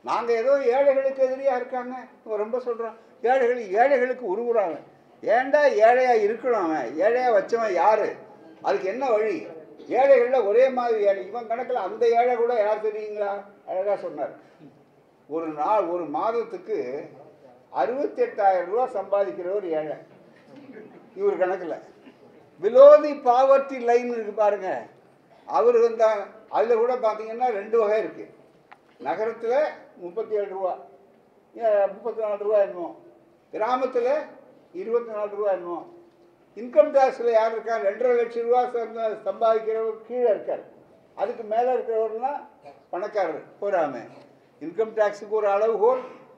நாங்கள் ஏதோ ஏழைகளுக்கு எதிரியாக இருக்காங்க இவன் ரொம்ப சொல்கிறான் ஏழைகள் ஏழைகளுக்கு உருவுறாங்க ஏன்டா ஏழையாக இருக்கணும் அவன் ஏழையாக வச்சவன் யார் அதுக்கு என்ன வழி ஏழைகளில் ஒரே மாதிரி ஏழை இவன் கணக்கில் அந்த ஏழை கூட யார் தெரியுங்களா அழகாக சொன்னார் ஒரு நாள் ஒரு மாதத்துக்கு அறுபத்தெட்டாயிரம் ரூபா சம்பாதிக்கிற ஒரு ஏழை இவர் கணக்கில் பிலோ தி பாவர்ட்டி லைன் இருக்கு பாருங்க அவர் வந்தா அதில் கூட பார்த்தீங்கன்னா ரெண்டு வகை இருக்கு நகரத்தில் முப்பத்தி ஏழு ரூபா முப்பத்தி நாலு ரூபா என்னமோ கிராமத்தில் இருபத்தி நாலு ரூபா என்னமோ இன்கம் டேக்ஸில் யார் இருக்கா ரெண்டரை லட்சம் ரூபா சம்ப- சம்பாதிக்கிறவர் கீழே இருக்கார் அதுக்கு மேலே இருக்கிறவர்லாம் பணக்காரர் போறாம இன்கம் டேக்ஸுக்கு ஒரு அளவுகோல்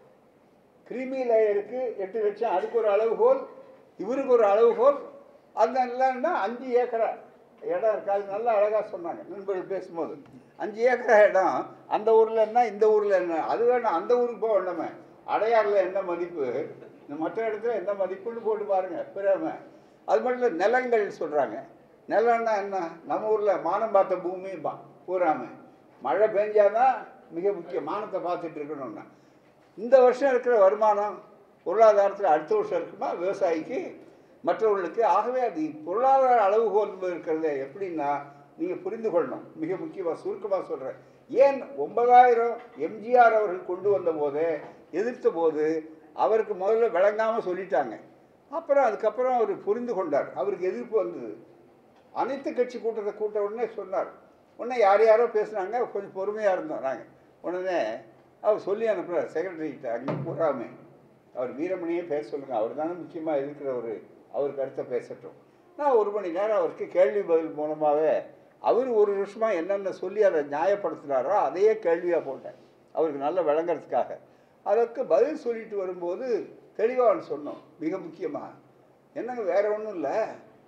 கிரிமி லேயருக்கு எட்டு லட்சம் அதுக்கு ஒரு அளவுகோல் இவருக்கு ஒரு அளவுகோல் அந்த இல்லைன்னா அஞ்சு ஏக்கரா இடம் இருக்கு அது நல்லா அழகாக சொன்னாங்க நண்பர்கள் பேசும்போது அஞ்சு ஏக்கரா இடம் அந்த ஊரில் என்ன இந்த ஊரில் என்ன அது வேணாம் அந்த ஊருக்கு போக வேண்டாமே அடையாறில் என்ன மதிப்பு இந்த மற்ற இடத்துல என்ன மதிப்புன்னு போட்டு பாருங்க பிறாம அது மட்டும் இல்லை நிலங்கள் சொல்கிறாங்க நிலம்னா என்ன நம்ம ஊரில் மானம் பார்த்த பூமியும் பூராம மழை பெஞ்சாதான் மிக முக்கியம் மானத்தை பார்த்துட்டு இருக்கணும்னா இந்த வருஷம் இருக்கிற வருமானம் பொருளாதாரத்தில் அடுத்த வருஷம் இருக்குமா விவசாயிக்கு மற்றவர்களுக்கு ஆகவே அது பொருளாதார அளவுகோல் இருக்கிறது எப்படின்னா நீங்கள் புரிந்து கொள்ளணும் மிக முக்கியமாக சுருக்கமாக சொல்கிறேன் ஏன் ஒன்பதாயிரம் எம்ஜிஆர் அவர்கள் கொண்டு வந்த போதே எதிர்த்த போது அவருக்கு முதல்ல விளங்காமல் சொல்லிட்டாங்க அப்புறம் அதுக்கப்புறம் அவர் புரிந்து கொண்டார் அவருக்கு எதிர்ப்பு வந்தது அனைத்து கட்சி கூட்டத்தை கூட்ட உடனே சொன்னார் உடனே யார் யாரோ பேசுனாங்க கொஞ்சம் பொறுமையாக இருந்தோம் நாங்கள் உடனே அவர் சொல்லி அனுப்புகிறார் செக்ரட்டரிகிட்ட அங்கே பூராமே அவர் வீரமணியே பேச சொல்லுங்கள் அவர் தானே முக்கியமாக இருக்கிறவர் அவர் கருத்தை பேசட்டும் நான் ஒரு மணி நேரம் அவருக்கு கேள்வி பதில் மூலமாகவே அவர் ஒரு வருஷமாக என்னென்ன சொல்லி அதை நியாயப்படுத்தினாரோ அதையே கேள்வியாக போட்டேன் அவருக்கு நல்லா விளங்குறதுக்காக அதற்கு பதில் சொல்லிட்டு வரும்போது தெளிவாக சொன்னோம் மிக முக்கியமாக என்னங்க வேற ஒன்றும் இல்லை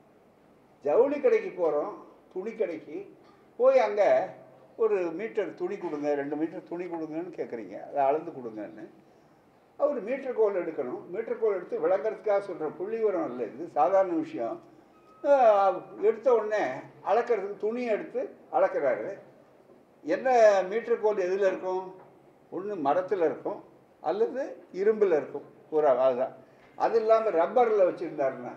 ஜவுளி கடைக்கு போகிறோம் துணி கடைக்கு போய் அங்கே ஒரு மீட்டர் துணி கொடுங்க ரெண்டு மீட்டர் துணி கொடுங்கன்னு கேட்குறீங்க அதை அளந்து கொடுங்கன்னு அவர் மீட்டர் கோல் எடுக்கணும் மீட்டர் கோல் எடுத்து விளங்குறதுக்காக சொல்கிற புள்ளி உரம் இல்லை இது சாதாரண விஷயம் ஆஹ் எடுத்த உடனே அளக்கிறதுக்கு துணியை எடுத்து அளக்கிறாரு என்ன மீட்டர் கோல் எதில் இருக்கும் ஒன்று மரத்தில் இருக்கும் அல்லது இரும்பில் இருக்கும் பூரா அதுதான் அது இல்லாமல் ரப்பரில் வச்சுருந்தாருன்னா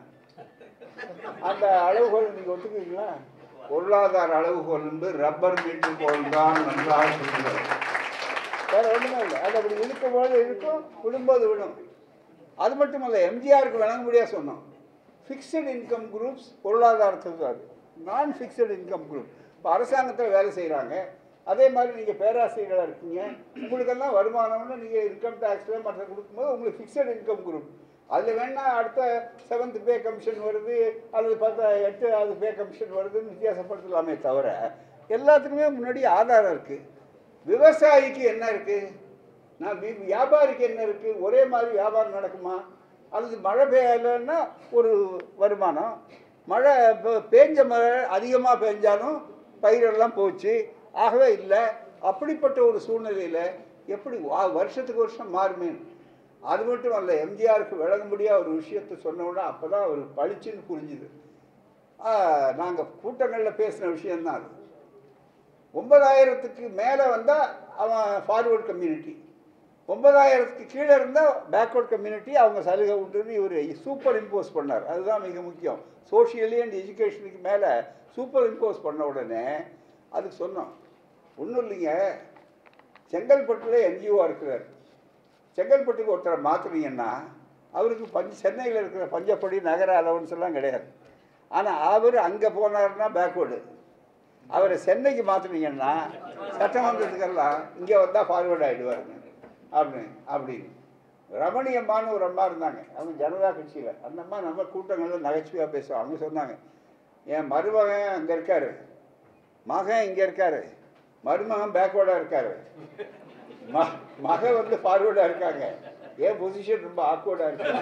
அந்த அளவுகோல் நீங்கள் ஒத்துக்குவீங்களா பொருளாதார அளவுகோல் வந்து ரப்பர் மீட்டர் கோல் தான் நன்றாக சொல்கிறது வேற ஒன்றுமே இல்லை அது அப்படி இழுக்கும் போது இழுக்கும் விடும்போது விடும் அது மட்டும் இல்லை எம்ஜிஆருக்கு விளங்கும்படியாக சொன்னோம் ஃபிக்ஸட் இன்கம் குரூப்ஸ் பொருளாதாரத்துக்கு அது நான் ஃபிக்ஸட் இன்கம் குரூப் இப்போ அரசாங்கத்தில் வேலை செய்கிறாங்க அதே மாதிரி நீங்கள் பேராசிரியர்களாக இருக்கீங்க உங்களுக்கெல்லாம் வருமானம்னு நீங்கள் இன்கம் டேக்ஸில் மற்ற கொடுக்கும்போது உங்களுக்கு ஃபிக்ஸட் இன்கம் குரூப் அதில் வேணா அடுத்த செவன்த் பே கமிஷன் வருது அல்லது பார்த்தா எட்டு அது பே கமிஷன் வருதுன்னு வித்தியாசப்படுத்தலாமே தவிர எல்லாத்துக்குமே முன்னாடி ஆதாரம் இருக்குது விவசாயிக்கு என்ன இருக்குது நான் வி- வியாபாரிக்கு என்ன இருக்குது ஒரே மாதிரி வியாபாரம் நடக்குமா அல்லது மழை பெய்யலைன்னா ஒரு வருமானம் மழை பெ- பேஞ்ச மழை அதிகமாக பெஞ்சாலும் பயிரெல்லாம் போச்சு ஆகவே இல்லை அப்படிப்பட்ட ஒரு சூழ்நிலையில் எப்படி வா- வருஷத்துக்கு வருஷம் மாறுமே அது மட்டும் அல்ல எம்ஜிஆருக்கு விளங்கும்படியாக ஒரு விஷயத்தை சொன்ன உடனே அப்போ தான் அவர் பளிச்சுன்னு புரிஞ்சுது நாங்கள் கூட்டங்களில் பேசின விஷயம்தான் அது ஒன்பதாயிரத்துக்கு மேலே வந்தால் அவன் ஃபார்வர்ட் கம்யூனிட்டி ஒன்பதாயிரத்துக்கு கீழே இருந்தால் பேக்வர்ட் கம்யூனிட்டி அவங்க சலுகை உண்டுன்னு இவர் சூப்பர் இம்போஸ் பண்ணார் அதுதான் மிக முக்கியம் சோஷியலி அண்ட் எஜுகேஷனுக்கு மேலே சூப்பர் இம்போஸ் பண்ண உடனே அதுக்கு சொன்னோம் ஒன்றும் இல்லைங்க செங்கல்பட்டில் என்ஜிஓ இருக்கிறார் செங்கல்பட்டுக்கு ஒருத்தரை மாற்றுனீங்கன்னா அவருக்கு பஞ்ச சென்னையில் இருக்கிற பஞ்சப்படி நகர அலவன்ஸ் எல்லாம் கிடையாது ஆனால் அவர் அங்கே போனாருன்னா பேக்வேர்டு அவரை சென்னைக்கு மாற்றுனீங்கன்னா சட்டமன்றத்துக்கெல்லாம் இங்கே வந்தால் ஃபார்வேர்டு ஆகிடுவாருங்க அப்படின்னு அப்படின்னு ரமணி அம்மான்னு ஒரு அம்மா இருந்தாங்க அவங்க ஜனதா கட்சியில் அந்த அம்மா நம்ம கூட்டங்களில் நகைச்சுவையாக பேசுவாங்க அவங்க சொன்னாங்க என் மருமகன் அங்கே இருக்காரு மகன் இங்கே இருக்காரு மருமகன் பேக்வேர்டாக இருக்காரு ம மக வந்து ஃபார்வேர்டாக இருக்காங்க என் பொசிஷன் ரொம்ப ஆக்வர்டாக இருக்கு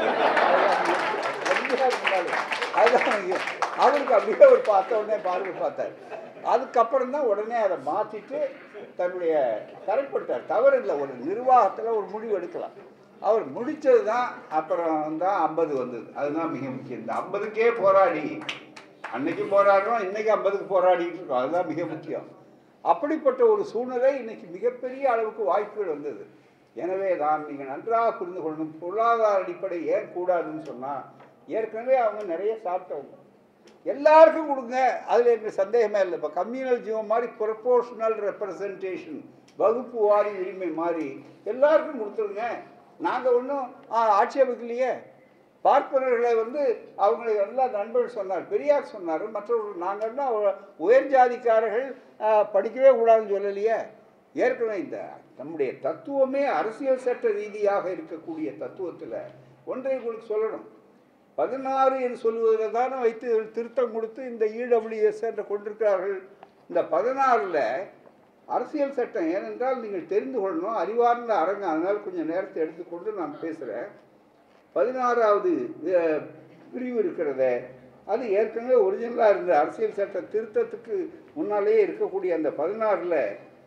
அதுதான் இருந்தாலும் அதுதான் இங்க- அவருக்கு அப்படியே ஒரு பார்த்த உடனே பார்வை பார்த்தார் அதுக்கப்புறம் தான் உடனே அதை மாற்றிட்டு தன்னுடைய கரெக்ட் தவறு இல்லை ஒரு நிர்வாகத்தில் ஒரு முடிவு எடுக்கலாம் அவர் முடித்தது தான் அப்புறம் தான் ஐம்பது வந்தது அதுதான் மிக முக்கியம் இந்த ஐம்பதுக்கே போராடி அன்னைக்கு போராடுறோம் இன்னைக்கு ஐம்பதுக்கு போராடிட்டு இருக்கோம் அதுதான் மிக முக்கியம் அப்படிப்பட்ட ஒரு சூழ்நிலை இன்னைக்கு மிகப்பெரிய அளவுக்கு வாய்ப்புகள் வந்தது எனவே தான் நீங்கள் நன்றாக புரிந்து கொள்ளணும் பொருளாதார அடிப்படை ஏன் கூடாதுன்னு சொன்னால் ஏற்கனவே அவங்க நிறைய சாப்பிட்டவங்க எல்லாருக்கும் கொடுங்க அதில் எனக்கு சந்தேகமே இல்லை இப்போ கம்யூனல் ஜீவன் மாதிரி ப்ரொபோர்ஷனல் ரெப்ரசன்டேஷன் வகுப்பு வாரி உரிமை மாதிரி எல்லாருக்கும் கொடுத்துருங்க நாங்கள் ஒன்றும் ஆட்சேபிக்கலையே பார்ப்பனர்களை வந்து அவங்களை எல்லா நண்பர்கள் சொன்னார் பெரியார் சொன்னார் மற்றவர்கள் நாங்கள் என்ன உயர் ஜாதிக்காரர்கள் ஆ, படிக்கவே கூடாதுன்னு சொல்லலையே ஏற்கனவே இந்த நம்முடைய தத்துவமே அரசியல் சட்ட ரீதியாக இருக்கக்கூடிய தத்துவத்தில் ஒன்றை உங்களுக்கு சொல்லணும் பதினாறு என்று சொல்லுவதில் தானே வைத்து இதில் திருத்தம் கொடுத்து இந்த இடபிள்யூஎஸ் என்று கொண்டிருக்கிறார்கள் இந்த பதினாறில் அரசியல் சட்டம் ஏனென்றால் நீங்கள் தெரிந்து கொள்ளணும் அறிவார்ந்த அரங்கம் அதனால் கொஞ்சம் நேரத்தை எடுத்துக்கொண்டு நான் பேசுகிறேன் பதினாறாவது அஹ், பிரிவு இருக்கிறதே அது ஏற்கனவே ஒரிஜினலாக இருந்த அரசியல் சட்ட திருத்தத்துக்கு முன்னாலேயே இருக்கக்கூடிய அந்த பதினாறில்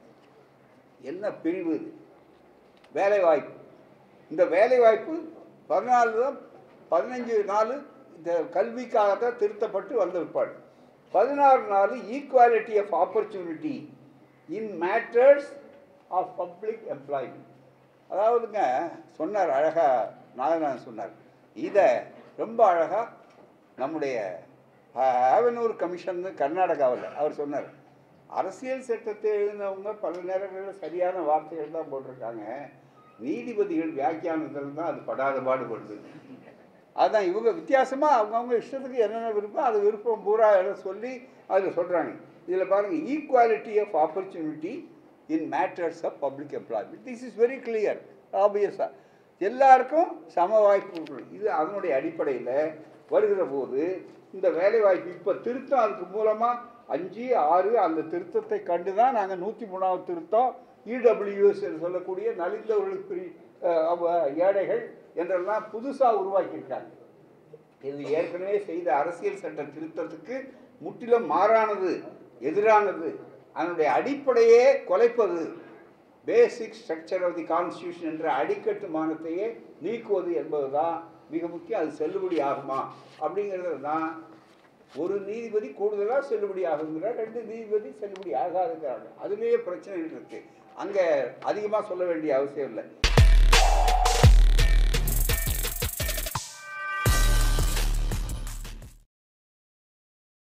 என்ன பிரிவு இது வேலைவாய்ப்பு இந்த வேலைவாய்ப்பு பதினாலு தான் பதினஞ்சு நாள் இந்த கல்விக்காக தான் திருத்தப்பட்டு வந்த பிற்பாடு பதினாறு நாள் equality of opportunity in matters of public employment அதாவதுங்க சொன்னார் அழகாக நாகநாதன் சொன்னார் இதை ரொம்ப அழகாக நம்முடைய ஆவனூர் கமிஷன் கர்நாடகாவில் அவர் சொன்னார் அரசியல் சட்டத்தை எழுதினவங்க பல நேரங்களில் சரியான வார்த்தைகள் தான் போட்டிருக்காங்க நீதிபதிகள் வியாக்கியானத்தில் தான் அது படாத பாடுபடுது அதான் இவங்க வித்தியாசமாக அவங்கவுங்க இஷ்டத்துக்கு என்னென்ன விருப்பம் அது விருப்பம் பூரா எல்லாம் சொல்லி அதில் சொல்கிறாங்க இதில் பாருங்கள் equality of opportunity in matters of public employment this is very clear ஆப்வியஸாக எல்லாருக்கும் சம வாய்ப்புகள் இது அதனுடைய அடிப்படையில் வருகிற போது இந்த வேலைவாய்ப்பு இப்போ திருத்தம் அதுக்கு மூலமாக அஞ்சு ஆறு அந்த திருத்தத்தை கண்டு தான் நாங்கள் நூற்றி மூணாவது திருத்தம் இடபிள்யூஎஸ் என்று சொல்லக்கூடிய நலிந்தவர்களுக்கு பிரி அஹ், அவ- ஏழைகள் என்றெல்லாம் புதுசாக உருவாக்கியிருக்காங்க இது ஏற்கனவே செய்த அரசியல் சட்ட திருத்தத்துக்கு முற்றிலும் மாறானது எதிரானது அதனுடைய அடிப்படையே குலைப்பது basic structure of the constitution என்ற அடிக்கட்டுமானத்தையே நீக்குவது என்பதுதான் மிக முக்கியம் அது செல்லுபடி ஆகுமா அப்படிங்கிறது தான் ஒரு நீதிபதி கூடுதலாக செல்லுபடி ஆகுங்கிறார் ரெண்டு நீதிபதி செல்லுபடி ஆகாதுங்கிறாங்க அதுலேயே பிரச்சனை இருக்கு அங்கே அதிகமாக சொல்ல வேண்டிய அவசியம் இல்லை